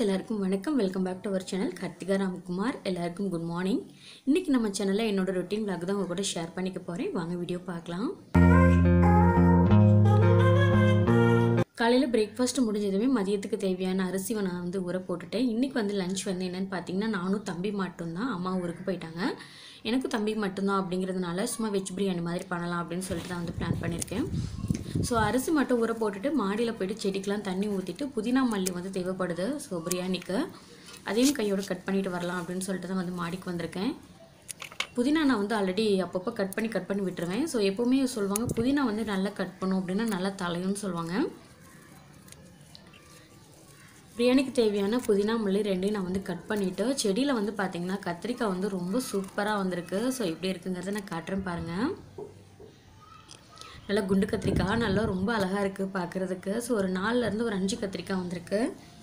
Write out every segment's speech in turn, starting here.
எல்லாருக்கும் வணக்கம் welcome back to our channel Karthika Ramkumar எல்லாருக்கும் குட் மார்னிங் இன்றைக்கி நம்ம சேனலில் என்னோட ரொட்டீன் vlog தான் உங்க கூட ஷேர் பண்ணிக்க போகிறேன் வாங்க வீடியோ பார்க்கலாம் காலையில் பிரேக்ஃபாஸ்ட் முடிஞ்சதுமே மதியத்துக்கு தேவையான அரிசி நான் வந்து ஊற போட்டுட்டேன் இன்றைக்கி வந்து லஞ்ச் வந்து என்னென்னு பார்த்தீங்கன்னா நானும் தம்பி மட்டும்தான் அம்மா ஊருக்கு போயிட்டாங்க எனக்கும் தம்பி மட்டும்தான் அப்படிங்கிறதுனால சும்மா வெஜ் பிரியாணி மாதிரி பண்ணலாம் அப்படின்னு சொல்லிட்டு தான் வந்து பிளான் பண்ணியிருக்கேன் ஸோ அரிசி மட்டும் ஊற போட்டுட்டு மாடியில் போயிட்டு செடிக்கெலாம் தண்ணி ஊற்றிட்டு புதினா மல்லி வந்து தேவைப்படுது ஸோ பிரியாணிக்கு அதையும் கையோட கட் பண்ணிட்டு வரலாம் அப்படின்னு சொல்லிட்டு தான் வந்து மாடிக்கு வந்திருக்கேன் புதினா நான் வந்து ஆல்ரெடி அப்பப்போ கட் பண்ணி கட் பண்ணி விட்டுருவேன் ஸோ எப்போவுமே சொல்லுவாங்க புதினா வந்து நல்லா கட் பண்ணும் அப்படின்னா நல்லா தலையும்னு சொல்லுவாங்க பிரியாணிக்கு தேவையான புதினா மல்லி ரெண்டையும் நான் வந்து கட் பண்ணிவிட்டு செடியில் வந்து பார்த்திங்கன்னா கத்திரிக்காய் வந்து ரொம்ப சூப்பராக வந்திருக்கு ஸோ எப்படி இருக்குங்கிறத நான் காட்டுறேன் பாருங்கள் நல்லா குண்டு கத்திரிக்காய் நல்லா ரொம்ப அழகாக இருக்குது பார்க்குறதுக்கு ஸோ ஒரு நாலுலேருந்து ஒரு அஞ்சு கத்திரிக்காய் வந்திருக்கு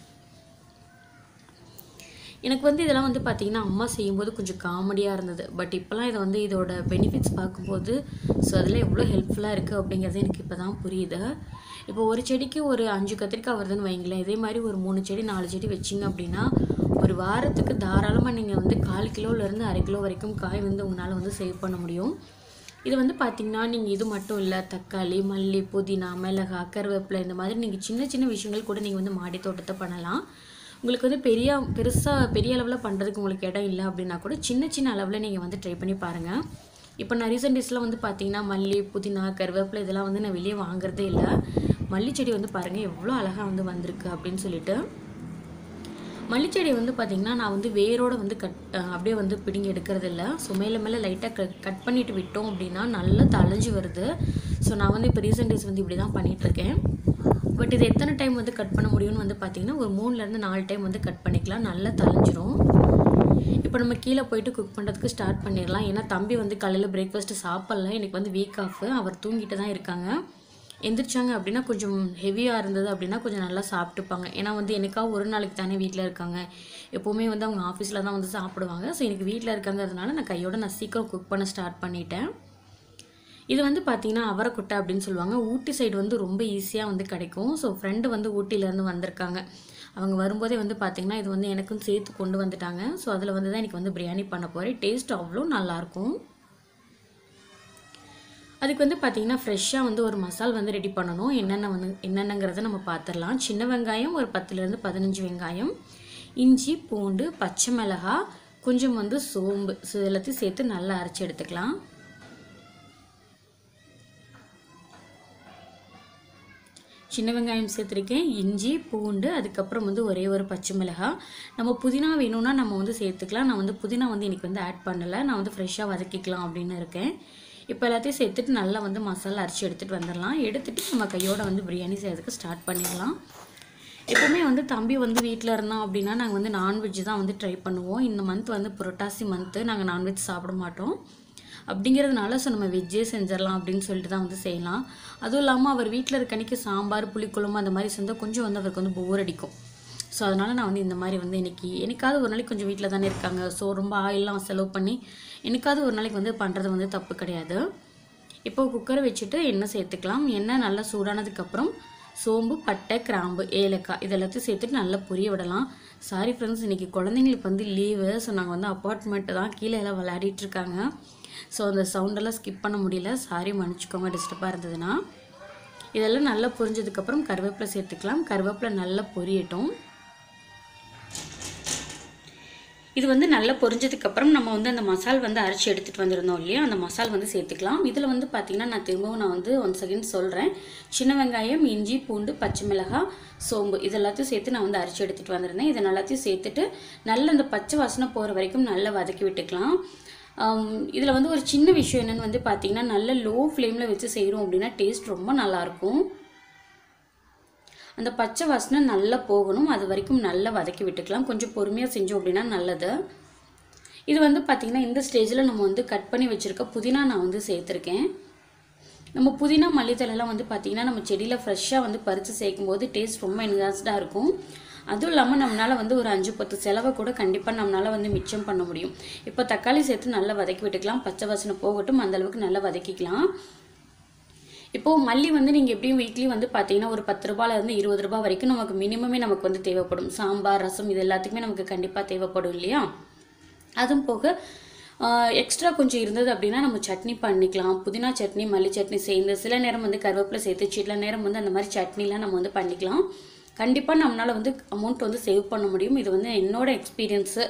எனக்கு வந்து இதெல்லாம் வந்து பார்த்திங்கன்னா அம்மா செய்யும்போது கொஞ்சம் காமெடியாக இருந்தது பட் இப்போலாம் இதை வந்து இதோட பெனிஃபிட்ஸ் பார்க்கும்போது ஸோ அதில் எவ்வளோ ஹெல்ப்ஃபுல்லாக இருக்குது அப்படிங்கிறது எனக்கு இப்போ தான் புரியுது இப்போ ஒரு செடிக்கு ஒரு அஞ்சு கத்திரிக்காய் வருதுன்னு வைங்களேன் இதே மாதிரி ஒரு மூணு செடி நாலு செடி வச்சிங்க அப்படின்னா ஒரு வாரத்துக்கு தாராளமாக நீங்கள் வந்து கால் கிலோலேருந்து அரை கிலோ வரைக்கும் காய் வந்து உங்களால் வந்து சேவ் பண்ண முடியும் இது வந்து பார்த்திங்கன்னா நீங்கள் இது மட்டும் இல்லை தக்காளி மல்லி புதினா மிளகா கருவேப்பிலை இந்த மாதிரி நீங்கள் சின்ன சின்ன விஷயங்கள் கூட நீங்கள் வந்து மாடி தோட்டத்தை பண்ணலாம் உங்களுக்கு வந்து பெரிய பெருசாக பெரிய அளவில் பண்ணுறதுக்கு உங்களுக்கு இடம் இல்லை அப்படின்னா கூட சின்ன சின்ன அளவில் நீங்கள் வந்து ட்ரை பண்ணி பாருங்கள் இப்போ நான் ரீசெண்ட் டேஸில் வந்து பார்த்தீங்கன்னா மல்லி புதினா கருவேப்பிலை இதெல்லாம் வந்து நான் வெளியே வாங்குறதே இல்லை மல்லி செடி வந்து பாருங்கள் எவ்வளோ அழகாக வந்து வந்திருக்கு அப்படின்னு சொல்லிட்டு மல்லிச்செடி வந்து பார்த்திங்கன்னா நான் வந்து வேரோட வந்து கட் அஹ் அப்படியே வந்து பிடுங்கி எடுக்கிறது இல்லை ஸோ மேலே மேலே லைட்டாக கட் கட் பண்ணிட்டு விட்டோம் அப்படின்னா நல்லா தளைஞ்சு வருது ஸோ நான் வந்து இப்போ ரீசெண்ட் டேஸ் வந்து இப்படி தான் பண்ணிகிட்ருக்கேன் பட் இது எத்தனை டைம் வந்து கட் பண்ண முடியும்னு வந்து பார்த்திங்கன்னா ஒரு மூணுலேருந்து நாலு டைம் வந்து கட் பண்ணிக்கலாம் நல்லா தளைஞ்சிரும் இப்போ நம்ம கீழே போயிட்டு குக் பண்ணுறதுக்கு ஸ்டார்ட் பண்ணிடலாம் ஏன்னா தம்பி வந்து காலையில் பிரேக்ஃபாஸ்ட்டு சாப்பிட்ல எனக்கு வந்து வீக் ஆஃப் அவர் தூங்கிட்டு தான் இருக்காங்க எந்திரிச்சாங்க அப்படின்னா கொஞ்சம் ஹெவியாக இருந்தது அப்படின்னா கொஞ்சம் நல்லா சாப்பிட்டுப்பாங்க ஏன்னா வந்து எனக்கா ஒரு நாளைக்கு தானே வீட்டில் இருக்காங்க எப்போவுமே வந்து அவங்க ஆஃபீஸில் தான் வந்து சாப்பிடுவாங்க ஸோ எனக்கு வீட்டில் இருக்காங்கிறதுனால நான் கையோட நான் சீக்கிரம் குக் பண்ண ஸ்டார்ட் பண்ணிட்டேன் இது வந்து பார்த்தீங்கன்னா அவரைக்கொட்டை அப்படின்னு சொல்லுவாங்க ஊட்டி சைடு வந்து ரொம்ப ஈஸியாக வந்து கிடைக்கும் ஸோ ஃப்ரெண்டு வந்து ஊட்டியிலேருந்து வந்திருக்காங்க அவங்க வரும்போதே வந்து பார்த்திங்கன்னா இது வந்து எனக்கும் சேர்த்து கொண்டு வந்துட்டாங்க ஸோ அதில் வந்து தான் எனக்கு வந்து பிரியாணி பண்ண போகிறேன் டேஸ்ட் அவ்வளோ நல்லாயிருக்கும் அதுக்கு வந்து பார்த்திங்கன்னா ஃப்ரெஷ்ஷாக வந்து ஒரு மசால் வந்து ரெடி பண்ணணும் என்னென்ன வந்து என்னென்னங்கிறத நம்ம பார்த்துடலாம் சின்ன வெங்காயம் ஒரு பத்துலேருந்து பதினஞ்சு வெங்காயம் இஞ்சி பூண்டு பச்சை மிளகாய் கொஞ்சம் வந்து சோம்பு ஸோ எல்லாத்தையும் சேர்த்து நல்லா அரைச்சி எடுத்துக்கலாம் சின்ன வெங்காயம் சேர்த்துருக்கேன் இஞ்சி பூண்டு அதுக்கப்புறம் வந்து ஒரே ஒரு பச்சை மிளகாய் நம்ம புதினா வேணும்னா நம்ம வந்து சேர்த்துக்கலாம் நான் வந்து புதினா வந்து இன்றைக்கி வந்து ஆட் பண்ணலை நான் வந்து ஃப்ரெஷ்ஷாக வதக்கிக்கலாம் அப்படின்னு இருக்கேன் இப்போ எல்லாத்தையும் சேர்த்துட்டு நல்லா வந்து மசாலா அரைச்சி எடுத்துகிட்டு வந்துடலாம் எடுத்துகிட்டு நம்ம கையோட வந்து பிரியாணி செய்யறதுக்கு ஸ்டார்ட் பண்ணிடலாம் எப்போவுமே வந்து தம்பி வந்து வீட்டில் இருந்தான் அப்படின்னா நாங்கள் வந்து நான்வெஜ் தான் வந்து ட்ரை பண்ணுவோம் இந்த மந்த் வந்து புரட்டாசி மந்த்து நாங்கள் நான்வெஜ் சாப்பிட மாட்டோம் அப்படிங்கிறதுனால ஸோ நம்ம வெஜ்ஜே செஞ்சிடலாம் அப்படின்னு சொல்லிட்டு தான் வந்து செய்யலாம் அதுவும் இல்லாமல் அவர் வீட்டில் இருக்க அன்றைக்கி சாம்பார் புளிக்குழம்பு அந்த மாதிரி செஞ்சால் கொஞ்சம் வந்து அவருக்கு வந்து போர் அடிக்கும் ஸோ அதனால் நான் வந்து இந்த மாதிரி வந்து இன்றைக்கி என்னைக்காவது ஒரு நாளைக்கு கொஞ்சம் வீட்டில் தானே இருக்காங்க ஸோ ரொம்ப ஆயிலெலாம் செலவு பண்ணி என்னைக்காவது ஒரு நாளைக்கு வந்து பண்ணுறது வந்து தப்பு கிடையாது இப்போ குக்கரை வச்சுட்டு எண்ணெய் சேர்த்துக்கலாம் எண்ணெய் நல்லா சூடானதுக்கப்புறம் சோம்பு பட்டை கிராம்பு ஏலக்காய் இது எல்லாத்தையும் சேர்த்துட்டு நல்லா பொரிய விடலாம் சாரி ஃப்ரெண்ட்ஸ் இன்றைக்கி குழந்தைங்களுக்கு வந்து லீவு ஸோ நாங்கள் வந்து அப்பார்ட்மெண்ட்டு தான் கீழே எல்லாம் விளையாடிட்டு இருக்காங்க ஸோ அந்த சவுண்டெல்லாம் ஸ்கிப் பண்ண முடியல சாரி மன்னிச்சுக்கோங்க டிஸ்டர்பாக இருந்ததுன்னா இதெல்லாம் நல்லா பொரிஞ்சதுக்கப்புறம் கருவேப்பிலை சேர்த்துக்கலாம் கருவேப்பிலை நல்லா பொரியட்டும் இது வந்து நல்லா பொரிஞ்சதுக்கப்புறம் நம்ம வந்து அந்த மசால் வந்து அரைச்சி எடுத்துகிட்டு வந்திருந்தோம் இல்லையா அந்த மசால் வந்து சேர்த்துக்கலாம் இதில் வந்து பார்த்திங்கன்னா நான் திரும்பவும் நான் வந்து ஒன் செகண்ட் சொல்கிறேன் சின்ன வெங்காயம் இஞ்சி பூண்டு பச்சை மிளகாய் சோம்பு இது எல்லாத்தையும் சேர்த்து நான் வந்து அரைச்சி எடுத்துகிட்டு வந்திருந்தேன் இது எல்லாத்தையும் சேர்த்துட்டு நல்ல அந்த பச்சை வாசனை போகிற வரைக்கும் நல்லா வதக்கி விட்டுக்கலாம் இதில் வந்து ஒரு சின்ன விஷயம் என்னென்னு வந்து பார்த்திங்கன்னா நல்ல லோ ஃப்ளேமில் வச்சு செய்கிறோம் அப்படின்னா டேஸ்ட் ரொம்ப நல்லாயிருக்கும் அந்த பச்சை வாசனை நல்லா போகணும் அது வரைக்கும் நல்லா வதக்கி விட்டுக்கலாம் கொஞ்சம் பொறுமையாக செஞ்சோம் அப்படின்னா நல்லது இது வந்து பார்த்திங்கன்னா இந்த ஸ்டேஜில் நம்ம வந்து கட் பண்ணி வச்சுருக்க புதினா நான் வந்து சேர்த்துருக்கேன் நம்ம புதினா மல்லித்தலைலாம் வந்து பார்த்திங்கன்னா நம்ம செடியில் ஃப்ரெஷ்ஷாக வந்து பறித்து சேர்க்கும் போது டேஸ்ட் ரொம்ப என்ஹான்ஸ்டாக இருக்கும் அதுவும் இல்லாமல் நம்மளால் வந்து ஒரு அஞ்சு பத்து செலவை கூட கண்டிப்பாக நம்மளால் வந்து மிச்சம் பண்ண முடியும் இப்போ தக்காளி சேர்த்து நல்லா வதக்கி விட்டுக்கலாம் பச்சை வாசனை போகட்டும் அந்த அளவுக்கு நல்லா வதக்கிக்கலாம் இப்போது மல்லி வந்து நீங்கள் எப்படியும் வீக்லி வந்து பார்த்தீங்கன்னா ஒரு பத்து ரூபாயிலேருந்து இருபது ரூபாய் வரைக்கும் நமக்கு மினிமமே நமக்கு வந்து தேவைப்படும் சாம்பார் ரசம் இது எல்லாத்துக்குமே நமக்கு கண்டிப்பாக தேவைப்படும் இல்லையா அதுவும் போக எக்ஸ்ட்ரா கொஞ்சம் இருந்தது அப்படின்னா நம்ம சட்னி பண்ணிக்கலாம் புதினா சட்னி மல்லி சட்னி சேர்ந்து சில நேரம் வந்து கருவேப்பிலை சேர்த்து சில நேரம் வந்து அந்த மாதிரி சட்னிலாம் நம்ம வந்து பண்ணிக்கலாம் கண்டிப்பாக நம்மளால் வந்து அமௌண்ட் வந்து சேவ் பண்ண முடியும் இது வந்து என்னோட எக்ஸ்பீரியன்ஸு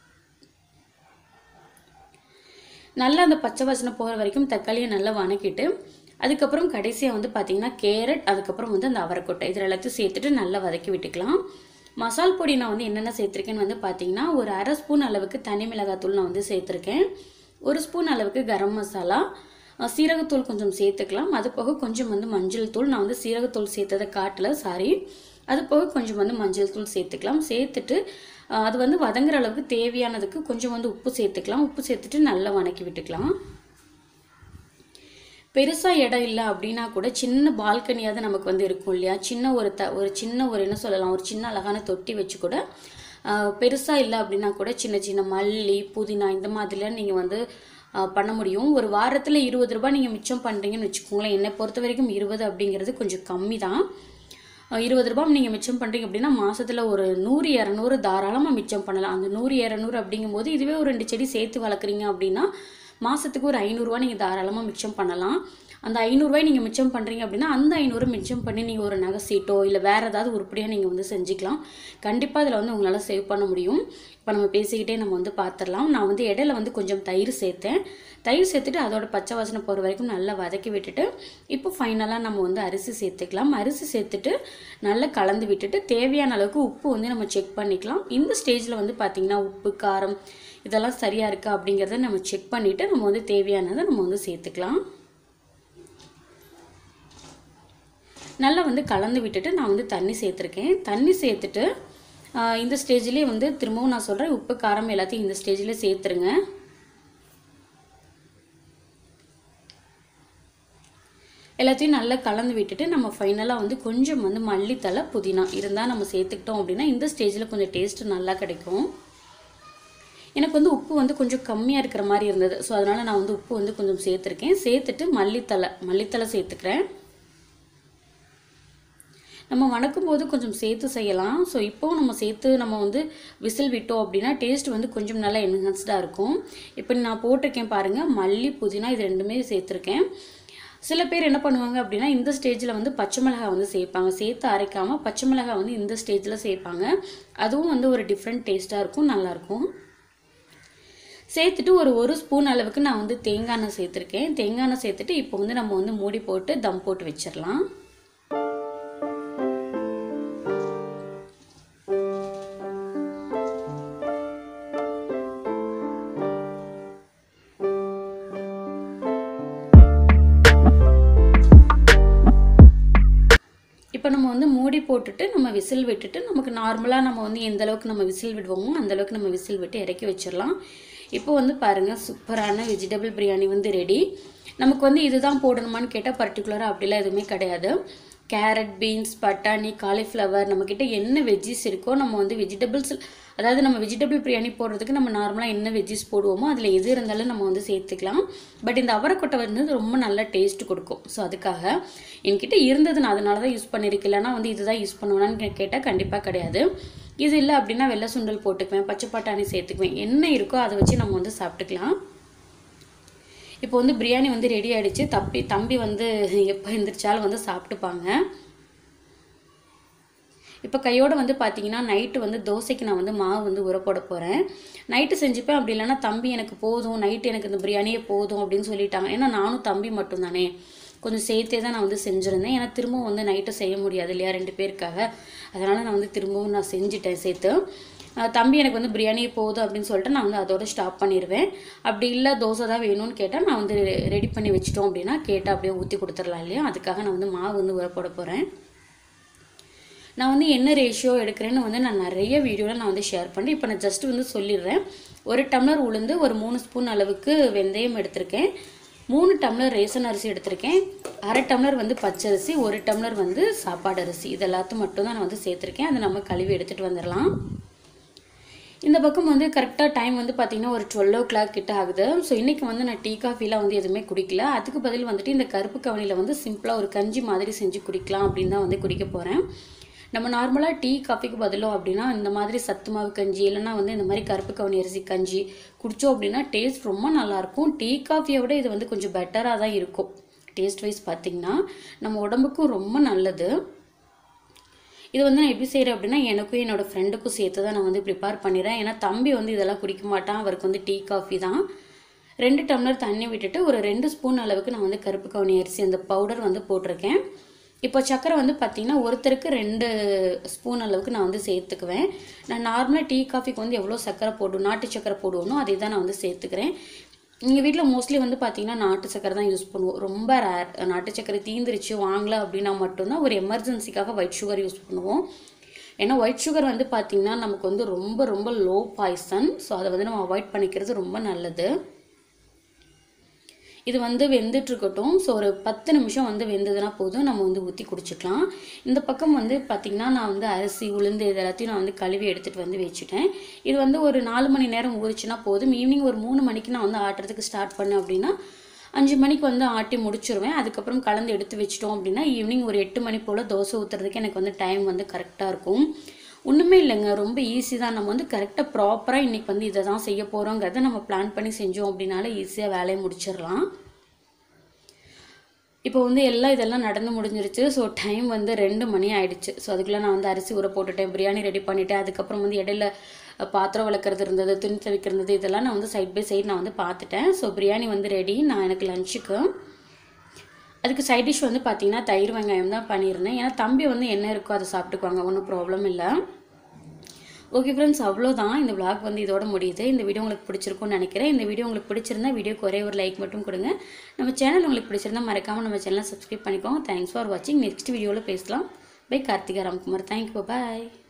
நல்லா அந்த பச்சை வாசனை போகிற வரைக்கும் தக்காளியை நல்லா வணக்கிட்டு அதுக்கப்புறம் கடைசியாக வந்து பார்த்திங்கன்னா கேரட் அதுக்கப்புறம் வந்து அந்த அவரைக்கொட்டை இதில் எல்லாத்தையும் சேர்த்துட்டு நல்லா வதக்கி விட்டுக்கலாம் மசால் பொடி நான் வந்து என்னென்ன சேர்த்துருக்கேன்னு வந்து பார்த்தீங்கன்னா ஒரு அரை ஸ்பூன் அளவுக்கு தனி மிளகாத்தூள் நான் வந்து சேர்த்துருக்கேன் ஒரு ஸ்பூன் அளவுக்கு கரம் மசாலா அஹ் சீரகத்தூள் கொஞ்சம் சேர்த்துக்கலாம் அது போக கொஞ்சம் வந்து மஞ்சள் தூள் நான் வந்து சீரகத்தூள் சேர்த்ததை காட்டல சாரி அது போக கொஞ்சம் வந்து மஞ்சள் தூள் சேர்த்துக்கலாம் சேர்த்துட்டு அஹ் அது வந்து வதங்குற அளவுக்கு தேவையானதுக்கு கொஞ்சம் வந்து உப்பு சேர்த்துக்கலாம் உப்பு சேர்த்துட்டு நல்லா வணக்கி விட்டுக்கலாம் பெருசாக இடம் இல்லை அப்படின்னா கூட சின்ன பால்கனியாவது நமக்கு வந்து இருக்கும் இல்லையா சின்ன ஒரு த ஒரு சின்ன ஒரு என்ன சொல்லலாம் ஒரு சின்ன அழகான தொட்டி வச்சு கூட பெருசாக இல்லை அப்படின்னா கூட சின்ன சின்ன மல்லி புதினா இந்த மாதிரிலாம் நீங்கள் வந்து ஆஹ், பண்ண முடியும் ஒரு வாரத்தில் இருபது ரூபாய் நீங்கள் மிச்சம் பண்ணுறீங்கன்னு வச்சுக்கோங்களேன் என்னை பொறுத்த வரைக்கும் இருபது அப்படிங்கிறது கொஞ்சம் கம்மி தான் அஹ் இருபது ரூபாய் நீங்கள் மிச்சம் பண்ணுறீங்க அப்படின்னா மாசத்துல ஒரு நூறு இரநூறு தாராளமாக மிச்சம் பண்ணலாம் அந்த நூறு இரநூறு அப்படிங்கும்போது இதுவே ஒரு ரெண்டு செடி சேர்த்து வளர்க்குறீங்க அப்படின்னா மாதத்துக்கு ஒரு ஐநூறுரூவா நீங்கள் தாராளமாக மிச்சம் பண்ணலாம் அந்த ஐநூறுரூவாய் நீங்கள் மிச்சம் பண்ணுறீங்க அப்படின்னா அந்த ஐநூறு மிச்சம் பண்ணி நீங்கள் ஒரு நகை சீட்டோ இல்லை வேறு ஏதாவது உருப்படியாக நீங்கள் வந்து செஞ்சுக்கலாம் கண்டிப்பாக அதில் வந்து உங்களால் சேவ் பண்ண முடியும் இப்போ நம்ம பேசிக்கிட்டே நம்ம வந்து பார்த்துடலாம் நான் வந்து இடையில வந்து கொஞ்சம் தயிர் சேர்த்தேன் தயிர் சேர்த்துட்டு அதோட பச்சை வாசனை போகிற வரைக்கும் நல்லா வதக்கி விட்டுட்டு இப்போ ஃபைனலாக நம்ம வந்து அரிசி சேர்த்துக்கலாம் அரிசி சேர்த்துட்டு நல்லா கலந்து விட்டுட்டு தேவையான அளவுக்கு உப்பு வந்து நம்ம செக் பண்ணிக்கலாம் இந்த ஸ்டேஜில் வந்து பார்த்திங்கன்னா உப்பு காரம் இதெல்லாம் சரியாக இருக்கா அப்படிங்கிறத நம்ம செக் பண்ணிவிட்டு நம்ம வந்து தேவையானதை நம்ம வந்து சேர்த்துக்கலாம் நல்லா வந்து கலந்து விட்டுட்டு நான் வந்து தண்ணி சேர்த்துருக்கேன் தண்ணி சேர்த்துட்டு ஆஹ், இந்த ஸ்டேஜ்லேயே வந்து திரும்பவும் நான் சொல்கிறேன் உப்பு காரம் எல்லாத்தையும் இந்த ஸ்டேஜில் சேர்த்துருங்க எல்லாத்தையும் நல்லா கலந்து விட்டுட்டு நம்ம ஃபைனலாக வந்து கொஞ்சம் வந்து மல்லித்தலை புதினா இருந்தால் நம்ம சேர்த்துக்கிட்டோம் அப்படின்னா இந்த ஸ்டேஜில் கொஞ்சம் டேஸ்ட் நல்லா கிடைக்கும் எனக்கு வந்து உப்பு வந்து கொஞ்சம் கம்மியாக இருக்கிற மாதிரி இருந்தது ஸோ அதனால் நான் வந்து உப்பு வந்து கொஞ்சம் சேர்த்துருக்கேன் சேர்த்துட்டு மல்லித்தலை மல்லித்தலை சேர்த்துக்கிறேன் நம்ம வணக்கும் போது கொஞ்சம் சேர்த்து செய்யலாம் ஸோ இப்போவும் நம்ம சேர்த்து நம்ம வந்து விசில் விட்டோம் அப்படின்னா டேஸ்ட் வந்து கொஞ்சம் நல்லா என்ஹான்ஸ்டாக இருக்கும் இப்போ நான் போட்டிருக்கேன் பாருங்கள் மல்லி புதினா இது ரெண்டுமே சேர்த்துருக்கேன் சில பேர் என்ன பண்ணுவாங்க அப்படின்னா இந்த ஸ்டேஜில் வந்து பச்சை மிளகாய் வந்து சேர்ப்பாங்க சேர்த்து அரைக்காமல் பச்சை மிளகாய் வந்து இந்த ஸ்டேஜில் சேர்ப்பாங்க அதுவும் வந்து ஒரு டிஃப்ரெண்ட் டேஸ்ட்டாக இருக்கும் நல்லாயிருக்கும் சேர்த்துட்டு ஒரு ஒரு ஸ்பூன் அளவுக்கு நான் வந்து தேங்காய் எண்ணெய் சேர்த்துருக்கேன் தேங்காய் எண்ணெய் சேர்த்துட்டு இப்போ வந்து நம்ம வந்து மூடி போட்டு தம் போட்டு வச்சிடலாம் இப்போ நம்ம வந்து மூடி போட்டுட்டு நம்ம விசில் விட்டுட்டு நமக்கு நார்மலாக நம்ம வந்து எந்த அளவுக்கு நம்ம விசில் விடுவோமோ அந்த அளவுக்கு நம்ம விசில் விட்டு இறக்கி வச்சிடலாம் இப்போ வந்து பாருங்கள் சூப்பரான வெஜிடபிள் பிரியாணி வந்து ரெடி நமக்கு வந்து இதுதான் போடணுமான்னு கேட்டால் பர்டிகுலராக அப்படிலாம் எதுவுமே கிடையாது கேரட் பீன்ஸ் பட்டாணி காலிஃப்ளவர் நம்மக்கிட்ட என்ன வெஜ்ஜிஸ் இருக்கோ நம்ம வந்து வெஜிடபிள்ஸ் அதாவது நம்ம வெஜிடபிள் பிரியாணி போடுறதுக்கு நம்ம நார்மலாக என்ன வெஜ்ஜிஸ் போடுவோமோ அதில் எது இருந்தாலும் நம்ம வந்து சேர்த்துக்கலாம் பட் இந்த அவரைக்கொட்டை வந்து ரொம்ப நல்ல டேஸ்ட் கொடுக்கும் ஸோ அதுக்காக என்கிட்ட இருந்தது நான் அதனால தான் யூஸ் பண்ணியிருக்கேன் இல்லைனா வந்து இதுதான் யூஸ் பண்ணுவேனான்னு கேட்டால் கண்டிப்பாக கிடையாது இது இல்லை அப்படின்னா வெள்ளை சுண்டல் போட்டுக்குவேன் பச்சை பட்டாணி சேர்த்துக்குவேன் என்ன இருக்கோ அதை வச்சு நம்ம வந்து சாப்பிட்டுக்கலாம் இப்போ வந்து பிரியாணி வந்து ரெடி ஆயிடுச்சு தம்பி தம்பி வந்து எப்போ எந்திரிச்சாலும் வந்து சாப்பிட்டுப்பாங்க இப்போ கையோட வந்து பார்த்தீங்கன்னா நைட்டு வந்து தோசைக்கு நான் வந்து மாவு வந்து உர போட போகிறேன் நைட்டு செஞ்சுப்பேன் அப்படி இல்லைன்னா தம்பி எனக்கு போதும் நைட்டு எனக்கு இந்த பிரியாணியே போதும் அப்படின்னு சொல்லிட்டாங்க ஏன்னா நானும் தம்பி மட்டும்தானே கொஞ்சம் சேர்த்தே தான் நான் வந்து செஞ்சுருந்தேன் ஏன்னா திரும்பவும் வந்து நைட்டு செய்ய முடியாது இல்லையா ரெண்டு பேருக்காக அதனால் நான் வந்து திரும்பவும் நான் செஞ்சுட்டேன் சேர்த்து அஹ் தம்பி எனக்கு வந்து பிரியாணியே போதும் அப்படின்னு சொல்லிட்டு நான் வந்து அதோட ஸ்டாப் பண்ணிடுவேன் அப்படி இல்லை தோசை தான் வேணும்னு கேட்டால் நான் வந்து ரெடி பண்ணி வச்சிட்டோம் அப்படின்னா கேட்டால் அப்படியே ஊற்றி கொடுத்துடலாம் இல்லையா அதுக்காக நான் வந்து மாவு வந்து உர போட போகிறேன் நான் வந்து என்ன ரேஷியோ எடுக்கிறேன்னு வந்து நான் நிறைய வீடியோவில் நான் வந்து ஷேர் பண்ணுறேன் இப்போ நான் ஜஸ்ட் வந்து சொல்லிடுறேன் ஒரு டம்ளர் உளுந்து ஒரு மூணு ஸ்பூன் அளவுக்கு வெந்தயம் எடுத்திருக்கேன் மூணு டம்ளர் ரேசன் அரிசி எடுத்திருக்கேன் அரை டம்ளர் வந்து பச்சரிசி ஒரு டம்ளர் வந்து சாப்பாடு அரிசி இது எல்லாத்தையும் மட்டும் தான் நான் வந்து சேர்த்துருக்கேன் அதை நம்ம கழுவி எடுத்துகிட்டு வந்துடலாம் இந்த பக்கம் வந்து கரெக்டாக டைம் வந்து பார்த்தீங்கன்னா ஒரு டுவெல் ஓ கிளாக் கிட்ட ஆகுது ஸோ இன்றைக்கி வந்து நான் டீ காஃபிலாம் வந்து எதுவுமே குடிக்கல அதுக்கு பதில் வந்துட்டு இந்த கருப்பு கவனியில் வந்து சிம்பிளாக ஒரு கஞ்சி மாதிரி செஞ்சு குடிக்கலாம் அப்படின்னு தான் வந்து குடிக்க போகிறேன் நம்ம நார்மலாக டீ காஃபிக்கு பதிலும் அப்படின்னா இந்த மாதிரி சத்து மாவு கஞ்சி இல்லைன்னா வந்து இந்த மாதிரி கருப்பு கவுனி அரிசி கஞ்சி குடித்தோம் அப்படின்னா டேஸ்ட் ரொம்ப நல்லாயிருக்கும் டீ காஃபியை விட இது வந்து கொஞ்சம் பெட்டராக தான் இருக்கும் டேஸ்ட் வைஸ் பார்த்திங்கன்னா நம்ம உடம்புக்கும் ரொம்ப நல்லது இது வந்து நான் எப்படி செய்கிறேன் அப்படின்னா எனக்கும் என்னோடய ஃப்ரெண்டுக்கும் சேர்த்து தான் நான் வந்து ப்ரிப்பேர் பண்ணிடுறேன் ஏன்னா தம்பி வந்து இதெல்லாம் குடிக்க மாட்டான் அவருக்கு வந்து டீ காஃபி தான் ரெண்டு டம்ளர் தண்ணி விட்டுட்டு ஒரு ரெண்டு ஸ்பூன் அளவுக்கு நான் வந்து கருப்பு கவுனி அரிசி அந்த பவுடர் வந்து போட்டிருக்கேன் இப்போ சக்கரை வந்து பார்த்திங்கன்னா ஒருத்தருக்கு ரெண்டு ஸ்பூன் அளவுக்கு நான் வந்து சேர்த்துக்குவேன் நான் நார்மலாக டீ காஃபிக்கு வந்து எவ்வளோ சக்கரை போடுவோம் நாட்டு சக்கரை போடுவோனோ அதே தான் நான் வந்து சேர்த்துக்கிறேன் எங்கள் வீட்டில் மோஸ்ட்லி வந்து பார்த்திங்கன்னா நாட்டு சக்கரை தான் யூஸ் பண்ணுவோம் ரொம்ப ரேர் நாட்டு சக்கரை தீந்துருச்சு வாங்கல அப்படின்னா மட்டும்தான் ஒரு எமர்ஜென்சிக்காக ஒயிட் சுகர் யூஸ் பண்ணுவோம் ஏன்னா ஒயிட் சுகர் வந்து பார்த்திங்கன்னா நமக்கு வந்து ரொம்ப ரொம்ப லோ பாய்சன் ஸோ அதை வந்து நம்ம அவாய்ட் பண்ணிக்கிறது ரொம்ப நல்லது இது வந்து வெந்துட்டுருக்கட்டும் ஸோ ஒரு பத்து நிமிஷம் வந்து வெந்ததுன்னா போதும் நம்ம வந்து ஊற்றி குடிச்சிக்கலாம் இந்த பக்கம் வந்து பார்த்திங்கன்னா நான் வந்து அரிசி உளுந்து இது எல்லாத்தையும் நான் வந்து கழுவி எடுத்துகிட்டு வந்து வச்சுட்டேன் இது வந்து ஒரு நாலு மணி நேரம் ஊறிச்சுன்னா போதும் ஈவினிங் ஒரு மூணு மணிக்கு நான் வந்து ஆட்டுறதுக்கு ஸ்டார்ட் பண்ணேன் அப்படின்னா அஞ்சு மணிக்கு வந்து ஆட்டி முடிச்சிருவேன் அதுக்கப்புறம் கலந்து எடுத்து வச்சிட்டோம் அப்படின்னா ஈவினிங் ஒரு எட்டு மணி போல் தோசை ஊற்றுறதுக்கு எனக்கு வந்து டைம் வந்து கரெக்டாக இருக்கும் ஒன்றுமே இல்லைங்க ரொம்ப ஈஸி தான் நம்ம வந்து கரெக்டாக ப்ராப்பராக இன்றைக்கி வந்து இதை தான் செய்ய போகிறோங்கிறத நம்ம பிளான் பண்ணி செஞ்சோம் அப்படின்னால ஈஸியாக வேலையை முடிச்சிடலாம் இப்போ வந்து எல்லாம் இதெல்லாம் நடந்து முடிஞ்சிருச்சு ஸோ டைம் வந்து ரெண்டு மணி ஆயிடுச்சு ஸோ அதுக்குள்ளே நான் வந்து அரிசி ஊற போட்டுட்டேன் பிரியாணி ரெடி பண்ணிட்டேன் அதுக்கப்புறம் வந்து இடையில பாத்திரம் விளக்குறது இருந்தது துணி துவைக்கிறது இதெல்லாம் நான் வந்து சைட் பை சைட் நான் வந்து பார்த்துட்டேன் ஸோ பிரியாணி வந்து ரெடி நான் எனக்கு லஞ்சுக்கு அதுக்கு சைட் டிஷ் வந்து பார்த்தீங்கன்னா தயிர் வெங்காயம் தான் பண்ணியிருந்தேன் ஏன்னா தம்பி வந்து என்ன இருக்கோ அதை சாப்பிட்டுக்குவாங்க ஒன்றும் ப்ராப்ளம் இல்லை ஓகே ஃப்ரெண்ட்ஸ் அவ்வளோதான் இந்த vlog வந்து இதோட முடியுது இந்த வீடியோ உங்களுக்கு பிடிச்சிருக்கும்னு நினைக்கிறேன் இந்த வீடியோ உங்களுக்கு பிடிச்சிருந்தா வீடியோக்கு ஒரே ஒரு லைக் மட்டும் கொடுங்க நம்ம சேனல் உங்களுக்கு பிடிச்சிருந்தா மறக்காமல் நம்ம சேனலை சப்ஸ்கிரைப் பண்ணிக்கோங்க தேங்க்ஸ் ஃபார் வாட்சிங் நெக்ஸ்ட் வீடியோவில் பேசலாம் பை கார்த்திகா ராம்குமார் தேங்க்யூ பாய்